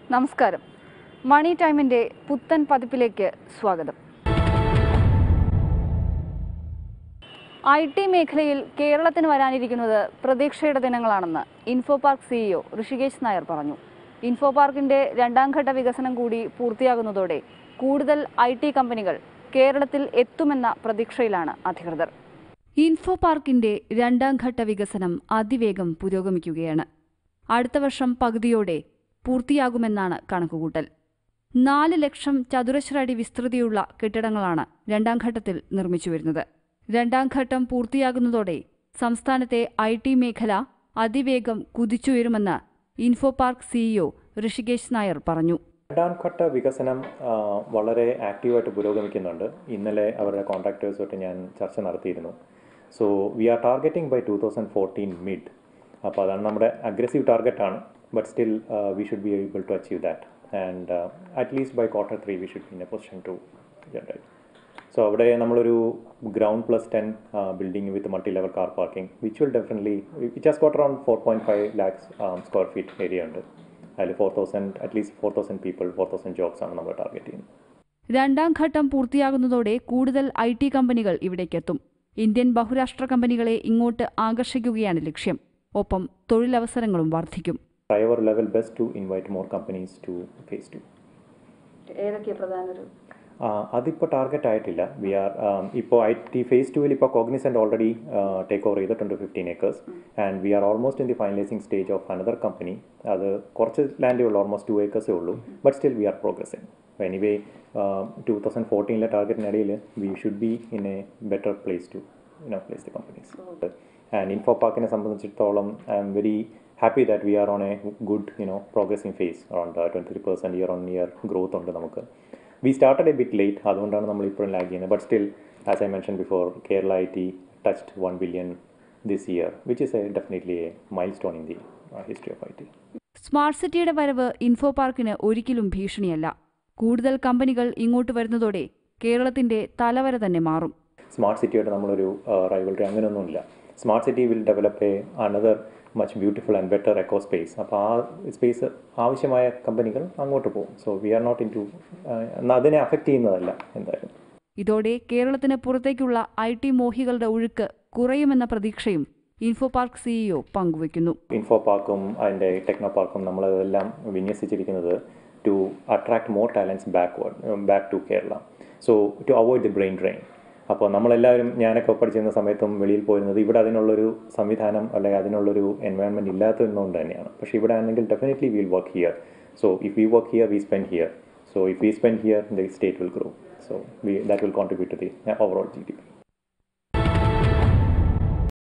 നമസ്കാരം മണി ടൈമിൻ്റെ പുത്തൻ പതിപ്പിലേക്ക് സ്വാഗതം ഐ ടി മേഖലയിൽ കേരളത്തിന് വരാനിരിക്കുന്നത് പ്രതീക്ഷയുടെ ദിനങ്ങളാണെന്ന് info park CEO Rishikesh Nair പറഞ്ഞു ഇൻഫോ പാർക്കിന്റെ രണ്ടാം ഘട്ട വികസനം കൂടി പൂർത്തിയാകുന്നതോടെ കൂടുതൽ ഐ ടി കമ്പനികൾ കേരളത്തിൽ എത്തുമെന്ന പ്രതീക്ഷയിലാണ് അധികൃതർ ഇൻഫോ പാർക്കിന്റെ രണ്ടാം ഘട്ട വികസനം അതിവേഗം പുരോഗമിക്കുകയാണ് അടുത്ത വർഷം പകുതിയോടെ പൂർത്തിയാകുമെന്നാണ് കണക്കുകൂട്ടൽ നാല് ലക്ഷം ചതുരശ്ര അടി വിസ്തൃതിയുള്ള കെട്ടിടങ്ങളാണ് രണ്ടാം ഘട്ടത്തിൽ നിർമ്മിച്ചു വരുന്നത് രണ്ടാം ഘട്ടം പൂർത്തിയാകുന്നതോടെ സംസ്ഥാനത്തെ ഐ ടി മേഖല അതിവേഗം കുതിച്ചുയരുമെന്ന് info park CEO Rishikesh Nair പറഞ്ഞു രണ്ടാം ഘട്ട വികസനം ആ, വളരെ ആക്റ്റീവായിട്ട് പുരോഗമിക്കുന്നുണ്ട് ഇന്നലെ അവരുടെ കോൺട്രാക്ടേഴ്സുമായിട്ട് ഞാൻ ചർച്ച നടത്തിയിരുന്നു so we are targeting by two thousand fourteen mid അപ്പോൾ അതാണ് നമ്മുടെ അഗ്രസീവ് ടാർഗറ്റാണ് but still we should be able to achieve that and at least by quarter three we should be in a position to generate so അവിടെ നമ്മളൊരു ground plus ten building with multi level car parking which will definitely which has got around four point five lakhs square feet area ഉണ്ട് അതിൽ four thousand at least four thousand people four thousand jobs ആണ് നമ്മൾ target ചെയ്യുന്നത് രണ്ടാം ഘട്ടം പൂർത്തിയാകുന്നതോടെ കൂടുതൽ I T കമ്പനികൾ ഇവിടേക്കെത്തും Indian ബഹുരാഷ്ട്ര കമ്പനികളെ ഇങ്ങോട്ട് ആകർഷിക്കുകയാണ് ലക്ഷ്യം ഒപ്പം തൊഴിലവസരങ്ങളും വർദ്ധിക്കും try our level best to invite more companies to phase two. ഏതൊക്കെ പ്രധാന ഒരു അതിപ്പോൾ ടാർഗറ്റ് ആയിട്ടില്ല വി ആർ ഇപ്പോൾ ഐ ടി ഫേസ് ടുവിൽ ഇപ്പോൾ കോഗ്നിസെൻ്റ് ഓൾറെഡി ടേക്ക് ഓവർ ചെയ്തിട്ടുണ്ട് fifteen acres and we are almost in the finalizing stage of another company അത് കുറച്ച് ലാൻഡേ ഉള്ളൂ ഓൾമോസ്റ്റ് ടു ഏക്കേഴ്സേ ഉള്ളൂ but still we are progressing anyway two thousand ഫോർട്ടീനിലെ ടാർഗറ്റിനിടയിൽ we should be in a better place to you know place the companies and info പാർക്കിനെ സംബന്ധിച്ചിടത്തോളം I'm very happy that V R on a good you know progressing phase around twenty three percent year on year growth ഉണ്ട് നമുക്ക് we started a bit late അതുകൊണ്ടാണ് നമ്മൾ ഇപ്പോഴും lag ചെയ്യുന്നത് but still as I mention before Kerala I T touched one billion this year which is a definitely a milestone in the history of I T smart സിറ്റിയുടെ വരവ് info പാർക്കിന് ഒരിക്കലും ഭീഷണിയല്ല കൂടുതൽ കമ്പനികൾ ഇങ്ങോട്ട് വരുന്നതോടെ കേരളത്തിന്റെ തലവര തന്നെ മാറും സ്മാർട്ട് സിറ്റിയായിട്ട് നമ്മളൊരു റൈവൽറി അങ്ങനെയൊന്നുമില്ല smart city will develop a another much beautiful and better eco space അപ്പോൾ ആ സ്പേസ് ആവശ്യമായ കമ്പനികൾ അങ്ങോട്ട് പോകും so we are not into അതിനെ അഫക്റ്റ് ചെയ്യുന്നതല്ല എന്തായാലും ഇതോടെ കേരളത്തിന് പുറത്തേക്കുള്ള ഐ ടി മോഹികളുടെ ഒഴുക്ക് കുറയുമെന്ന പ്രതീക്ഷയും ഇൻഫോ പാർക്ക് സിഇഒ പങ്കുവയ്ക്കുന്നു ഇൻഫോ പാർക്കും അതിൻ്റെ ടെക്നോ പാർക്കും നമ്മളതെല്ലാം വിന്യസിച്ചിരിക്കുന്നത് to attract more talents backward back to Kerala so to avoid the brain drain അപ്പോൾ നമ്മളെല്ലാവരും ഞാനൊക്കെ പഠിച്ചിരുന്ന സമയത്തും വെളിയിൽ പോയിരുന്നത് ഇവിടെ അതിനുള്ളൊരു സംവിധാനം അല്ലെങ്കിൽ അതിനുള്ളൊരു എൻവയോൺമെൻറ്റ് ഇല്ലാത്തതുകൊണ്ട് തന്നെയാണ് പക്ഷേ ഇവിടെ ആണെങ്കിൽ definitely will work here so if we work here we spend here so if we spend here the state will grow so we that will contribute to the overall G D P